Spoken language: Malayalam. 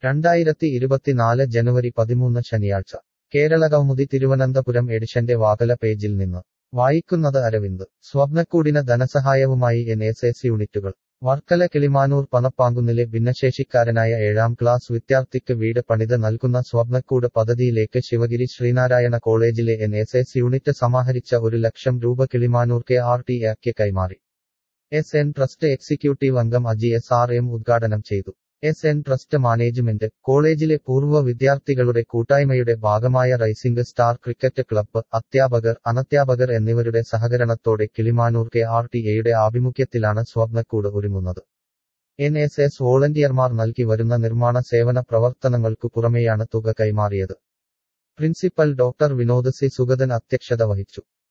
രണ്ടായിരത്തി ഇരുപത്തിനാല് ജനുവരി പതിമൂന്ന് ശനിയാഴ്ച കേരളകൗമുദി തിരുവനന്തപുരം എഡിഷന്റെ വാകല പേജിൽ നിന്ന് വായിക്കുന്നത് അരവിന്ദ് സ്വപ്നക്കൂടിന് ധനസഹായവുമായി എൻ എസ് എസ് യൂണിറ്റുകൾ വർക്കല കിളിമാനൂർ പണപ്പാങ്കുന്നിലെ ഭിന്നശേഷിക്കാരനായ ഏഴാം ക്ലാസ് വിദ്യാർത്ഥിക്ക് വീട് പണിത് നൽകുന്ന സ്വപ്നക്കൂട് പദ്ധതിയിലേക്ക് ശിവഗിരി ശ്രീനാരായണ കോളേജിലെ എൻ എസ് എസ് യൂണിറ്റ് സമാഹരിച്ച ഒരു ലക്ഷം രൂപ കിളിമാനൂർ കെ ആർ ടി എക്ക് കൈമാറി എസ് എൻ ട്രസ്റ്റ് എക്സിക്യൂട്ടീവ് അംഗം അജി എസ് ആർ എം ഉദ്ഘാടനം ചെയ്തു എസ് എൻ ട്രസ്റ്റ് മാനേജ്മെന്റ് കോളേജിലെ പൂർവ്വ വിദ്യാർത്ഥികളുടെ കൂട്ടായ്മയുടെ ഭാഗമായ റൈസിംഗ് സ്റ്റാർ ക്രിക്കറ്റ് ക്ലബ്ബ് അധ്യാപകർ അനധ്യാപകർ എന്നിവരുടെ സഹകരണത്തോടെ കിളിമാനൂർ കെ ആർ ടി എയുടെ ആഭിമുഖ്യത്തിലാണ് സ്വപ്നക്കൂട് ഒരുങ്ങുന്നത് എൻ എസ് എസ് വോളണ്ടിയർമാർ നൽകി വരുന്ന നിർമ്മാണ സേവന പ്രവർത്തനങ്ങൾക്കു പുറമെയാണ് തുക കൈമാറിയത് principal doctor Vinod C Sugathan അധ്യക്ഷത വഹിച്ചു